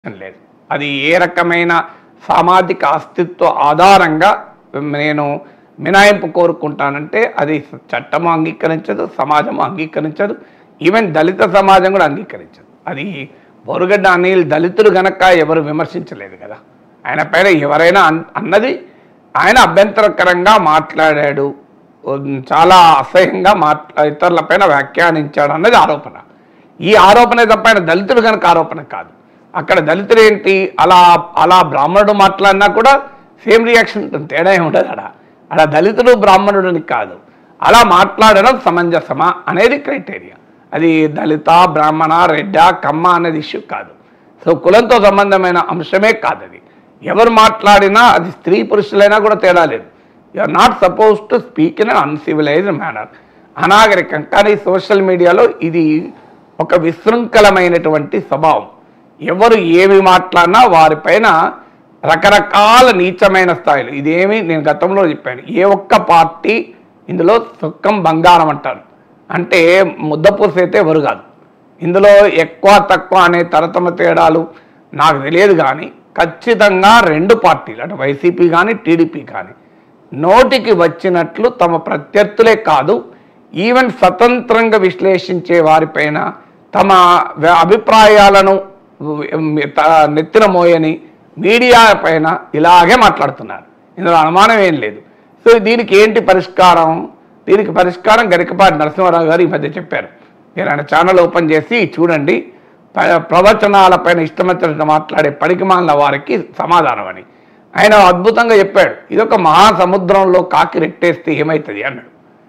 లేదు అది ఏ రకమైన సామాజిక అస్తిత్వ ఆధారంగా నేను మినాయింపు కోరుకుంటానంటే అది చట్టము అంగీకరించదు సమాజం అంగీకరించదు ఈవెన్ దళిత సమాజం కూడా అంగీకరించదు అది బొరుగడ్డ అనిల్ దళితులు గనక ఎవరు విమర్శించలేదు కదా ఆయన పైన ఎవరైనా అన్- అన్నది ఆయన అభ్యంతరకరంగా మాట్లాడాడు ఉమ్, చాలా అసహ్యంగా మాట్లా ఇతరుల పైన వ్యాఖ్యానించాడు అన్నది ఆరోపణ ఈ ఆరోపణ తప్ప ఆయన దళితుడు కనుక ఆరోపణ కాదు అక్కడ దళితుడు ఏంటి అలా అలా బ్రాహ్మణుడు మాట్లాడినా కూడా సేమ్ రియాక్షన్ ఉంటుంది తేడా ఏమి ఉండదు అక్కడ అలా దళితుడు బ్రాహ్మణుడిని కాదు అలా మాట్లాడడం సమంజసమా అనేది క్రైటీరియా అది దళిత బ్రాహ్మణ రెడ్డ కమ్మ అనేది ఇష్యూ కాదు సో కులంతో సంబంధమైన అంశమే కాదు అది ఎవరు మాట్లాడినా అది స్త్రీ పురుషులైనా కూడా తేడా లేదు you are not suppose to speak in un uncivilized manner అనాగరికం కానీ సోషల్ మీడియాలో ఇది ఒక విశృంఖలమైనటువంటి స్వభావం ఎవరు ఏమి మాట్లాడినా వారిపైన రకరకాల నీచమైన స్థాయిలు ఇదేమి నేను గతంలో చెప్పాను ఏ ఒక్క పార్టీ ఇందులో సుక్కం బంగారం అంటారు అంటే ముద్దపూస అయితే ఎవరు కాదు ఇందులో ఎక్కువ తక్కువ అనే తరతమ తేడాలు నాకు తెలియదు కానీ ఖచ్చితంగా రెండు పార్టీలు అంటే వైసీపీ కానీ టీడీపీ కానీ నోటికి వచ్చినట్లు తమ ప్రత్యర్థులే కాదు ఈవెన్ స్వతంత్రంగా విశ్లేషించే వారిపైన తమ వ్య- అభిప్రాయాలను త- నెత్తిన మోయని మీడియా పైన ఇలాగే మాట్లాడుతున్నారు ఇందులో అనుమానం ఏం లేదు సో దీనికి ఏంటి పరిష్కారం దీనికి పరిష్కారం గరికపాటి నరసింహారావు గారు ఈ మధ్య చెప్పారు మీరు ఆయన ఛానల్ ఓపెన్ చేసి చూడండి ప- ప్రవచనాలపైన ఇష్టమచ్చినట్టు మాట్లాడే పడికిమాలిన వారికి సమాధానం అని ఆయన అద్భుతంగా చెప్పాడు ఇదొక మహాసముద్రంలో కాకి రెట్టేస్తే ఏమవుతుంది అన్నాడు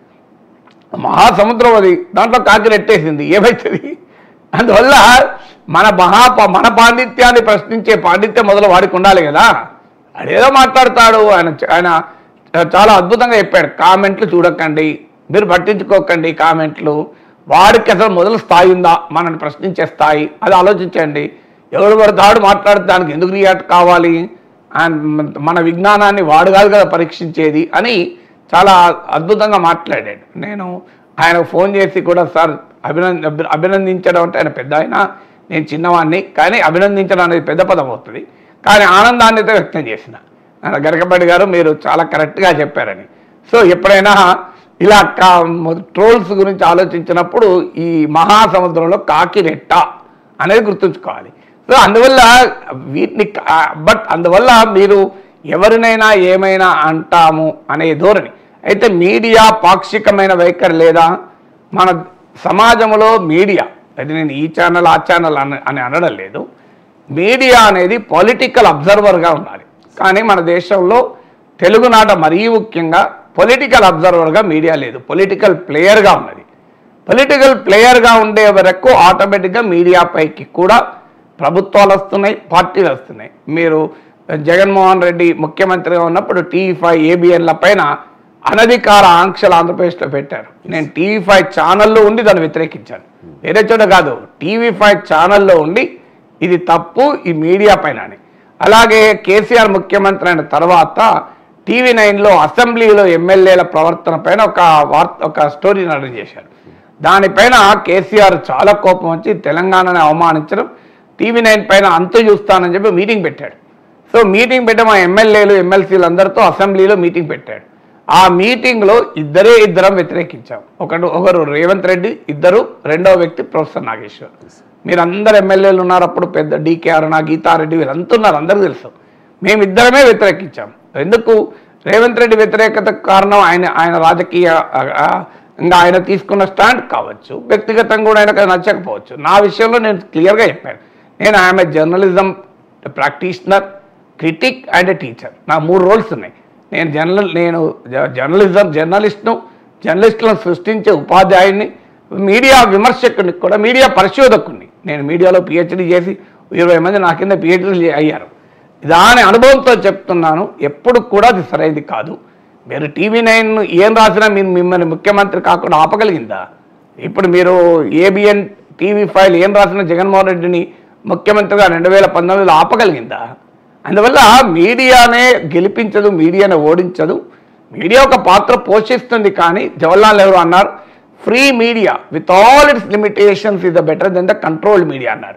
మహాసముద్రం అది దాంట్లో కాకి రెట్టేసింది ఏమవుతుంది అందువల్ల మన మహా మన పాండిత్యాన్ని ప్రశ్నించే పాండిత్యం మొదలు వాడికి ఉండాలి కదా అదేదో మాట్లాడతాడు ఆయన ఆయన చాలా అద్భుతంగా చెప్పాడు కామెంట్లు చూడకండి మీరు పట్టించుకోకండి కామెంట్లు వాడికి అసలు మొదలు స్థాయి ఉందా మనల్ని ప్రశ్నించే స్థాయి అది ఆలోచించండి ఎవడు పడతాడు మాట్లాడితే దానికి ఎందుకు రియాక్ట్ కావాలి అండ్ మన విజ్ఞానాన్ని వాడు కాదు కదా పరీక్షించేది అని చాలా అద్భుతంగా మాట్లాడాడు నేను ఆయన ఫోన్ చేసి కూడా సార్ అభినంద అభి- అభినందించడం అంటే ఆయన పెద్ద ఆయన నేను చిన్నవాడిని కానీ అభినందించడం అనేది పెద్ద పదం అవుతుంది కానీ ఆనందాన్ని అయితే వ్యక్తం చేసిన ఆయన గరకబడి గారు మీరు చాలా కరెక్ట్గా చెప్పారని సో ఎప్పుడైనా ఇలా ట్రోల్స్ గురించి ఆలోచించినప్పుడు ఈ మహాసముద్రంలో కాకి రెట్ట అనేది గుర్తుంచుకోవాలి సో అందువల్ల వీటిని బట్ అందువల్ల మీరు ఎవరినైనా ఏమైనా అంటాము అనే ధోరణి అయితే మీడియా పాక్షికమైన వైఖరి లేదా మన సమాజంలో మీడియా అది నేను ఈ ఛానల్ ఆ ఛానల్ అని అని అనడం లేదు మీడియా అనేది పొలిటికల్ అబ్జర్వర్గా ఉండాలి కానీ మన దేశంలో తెలుగునాట మరీ ముఖ్యంగా పొలిటికల్ అబ్జర్వర్గా మీడియా లేదు పొలిటికల్ ప్లేయర్గా ఉన్నది పొలిటికల్ ప్లేయర్గా ఉండే వరకు ఆటోమేటిక్గా మీడియా పైకి కూడా ప్రభుత్వాలు వస్తున్నాయి పార్టీలు వస్తున్నాయి మీరు జగన్మోహన్ రెడ్డి ముఖ్యమంత్రిగా ఉన్నప్పుడు టీవీ ఫైవ్ ఏబిఎన్ల పైన అనధికార ఆంక్షలు ఆంధ్రప్రదేశ్లో పెట్టారు నేను టీవీ ఫైవ్ ఛానల్లో ఉండి దాన్ని వ్యతిరేకించాను వేరే చోట కాదు టీవీ ఫైవ్ ఛానల్లో ఉండి ఇది తప్పు ఈ మీడియా పైన అని అలాగే కేసీఆర్ ముఖ్యమంత్రి అయిన తర్వాత టీవీ నైన్లో అసెంబ్లీలో ఎమ్మెల్యేల ప్రవర్తన పైన ఒక వార్త ఒక స్టోరీ నరేట్ చేశారు దానిపైన కేసీఆర్ చాలా కోపం వచ్చి తెలంగాణని అవమానించడం టీవీ నైన్ పైన అంతు చూస్తానని చెప్పి మీటింగ్ పెట్టాడు సో మీటింగ్ పెట్టి మా ఎమ్మెల్యేలు ఎమ్మెల్సీలు అందరితో అసెంబ్లీలో మీటింగ్ పెట్టాడు ఆ మీటింగ్లో ఇద్దరే ఇద్దరం వ్యతిరేకించాం ఒకడు ఒకరు రేవంత్ రెడ్డి ఇద్దరు రెండవ వ్యక్తి ప్రొఫెసర్ నాగేశ్వర్ మీరందరు ఎమ్మెల్యేలు ఉన్నారు అప్పుడు పెద్ద డీకే అరుణ గీతారెడ్డి వీళ్ళంతా ఉన్నారు అందరికీ తెలుసు మేమిద్దరమే వ్యతిరేకించాం ఎందుకు రేవంత్ రెడ్డి వ్యతిరేకతకు కారణం ఆయన ఆయన రాజకీయ ఆ, ఆ, ఇంకా ఆయన తీసుకున్న స్టాండ్ కావచ్చు వ్యక్తిగతంగా కూడా ఆయనకు అది నచ్చకపోవచ్చు నా విషయంలో నేను క్లియర్గా చెప్పాను నేను ఆమె journalism practitioner critic and teacher నా మూడు రోల్స్ ఉన్నాయి నేను జర్నల్ నేను జ- జర్నలిజం జర్నలిస్ట్ను జర్నలిస్టులను సృష్టించే ఉపాధ్యాయుడిని మీడియా విమర్శకుడిని కూడా మీడియా పరిశోధకుడిని నేను మీడియాలో పిహెచ్డీ చేసి ఇరవై మంది నా కింద పిహెచ్డీ అయ్యారు దాని అనుభవంతో చెప్తున్నాను ఎప్పుడు కూడా అది సరైనది కాదు మీరు టీవీ నైన్ ఏం రాసినా మీరు మిమ్మల్ని ముఖ్యమంత్రి కాకుండా ఆపగలిగిందా ఇప్పుడు మీరు ఏబిఎన్ టీవీ ఫైల్ ఏం రాసినా జగన్మోహన్ రెడ్డిని ముఖ్యమంత్రిగా రెండు వేల పంతొమ్మిదిలో ఆపగలిగిందా అందువల్ల మీడియానే గెలిపించదు మీడియానే ఓడించదు మీడియా ఒక పాత్ర పోషిస్తుంది కానీ జవహర్లాల్ నెహ్రూ అన్నారు free media with all its limitations is the better then the controlled media అన్నారు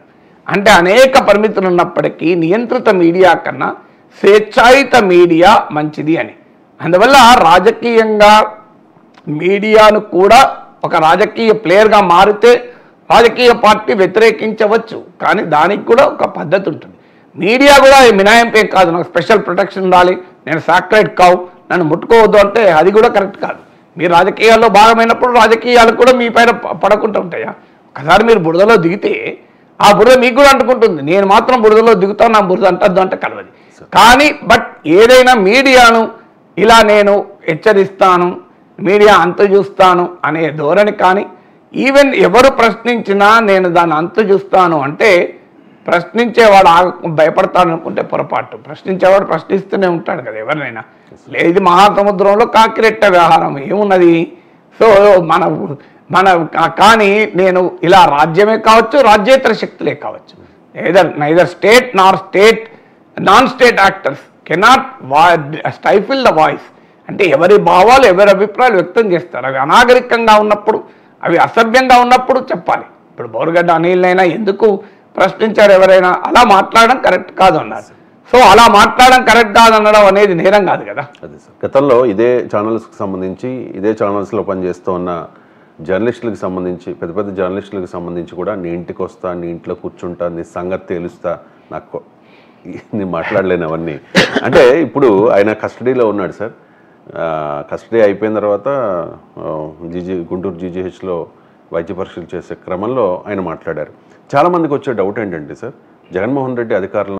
అంటే అనేక పరిమితులు ఉన్నప్పటికీ నియంత్రిత మీడియా కన్నా స్వేచ్ఛాయుత మీడియా మంచిది అని అందువల్ల రాజకీయంగా మీడియాను కూడా ఒక రాజకీయ ప్లేయర్గా మారితే రాజకీయ పార్టీ వ్యతిరేకించవచ్చు కానీ దానికి కూడా ఒక పద్ధతి ఉంటుంది మీడియా కూడా ఈ మినాయింపేం కాదు నాకు స్పెషల్ ప్రొటెక్షన్ ఉండాలి నేను సాక్రెట్ కావు నన్ను ముట్టుకోవద్దు అంటే అది కూడా కరెక్ట్ కాదు మీరు రాజకీయాల్లో భాగమైనప్పుడు రాజకీయాలు కూడా మీ పైన ప- పడకుండా ఉంటాయా ఒకసారి మీరు బురదలో దిగితే ఆ బురద మీకు కూడా అంటుకుంటుంది నేను మాత్రం బురదలో దిగుతాను నా బురద అంటద్దు అంటే కలవది కానీ బట్ ఏదైనా మీడియాను ఇలా నేను హెచ్చరిస్తాను మీడియా అంతు చూస్తాను అనే ధోరణి కానీ ఈవెన్ ఎవరు ప్రశ్నించినా నేను దాన్ని అంతు చూస్తాను అంటే ప్రశ్నించేవాడు ఆగ భయపడతాడు అనుకుంటే పొరపాటు ప్రశ్నించేవాడు ప్రశ్నిస్తూనే ఉంటాడు కదా ఎవరినైనా లేదు మహాసముద్రంలో కాకిరెట్ట వ్యవహారం ఏమున్నది సో మన మన కా- కానీ నేను ఇలా రాజ్యమే కావచ్చు రాజ్యేతర శక్తులే కావచ్చు either neither state nor state non state actors cannot వా స్టైఫిల్ ద వాయిస్ అంటే ఎవరి భావాలు ఎవరి అభిప్రాయాలు వ్యక్తం చేస్తారు అవి అనాగరికంగా ఉన్నప్పుడు అవి అసభ్యంగా ఉన్నప్పుడు చెప్పాలి ఇప్పుడు బోరుగడ్డ అనిల్నైనా ఎందుకు ప్రశ్నించారు ఎవరైనా అలా మాట్లాడడం కరెక్ట్ కాదు అన్నారు సో అలా మాట్లాడడం కరెక్ట్ కాదు అనడం అనేది నేరం కాదు కదా అదే సార్ గతంలో ఇదే ఛానల్స్కి సంబంధించి ఇదే ఛానల్స్లో పనిచేస్తూ ఉన్న జర్నలిస్టులకు సంబంధించి పెద్ద పెద్ద జర్నలిస్టులకు సంబంధించి కూడా నీ ఇంటికి వస్తా నీ ఇంట్లో కూర్చుంటా నీ సంగతి తేలుస్తా నాకు నేను మాట్లాడలేను అవన్నీ అంటే ఇప్పుడు ఆయన కస్టడీలో ఉన్నాడు సార్ కస్టడీ అయిపోయిన తర్వాత జీజీ గుంటూరు జీజీహెచ్లో వైద్య పరీక్షలు చేసే క్రమంలో ఆయన మాట్లాడారు చాలామందికి వచ్చే డౌట్ ఏంటంటే సార్ జగన్మోహన్ రెడ్డి అధికారంలో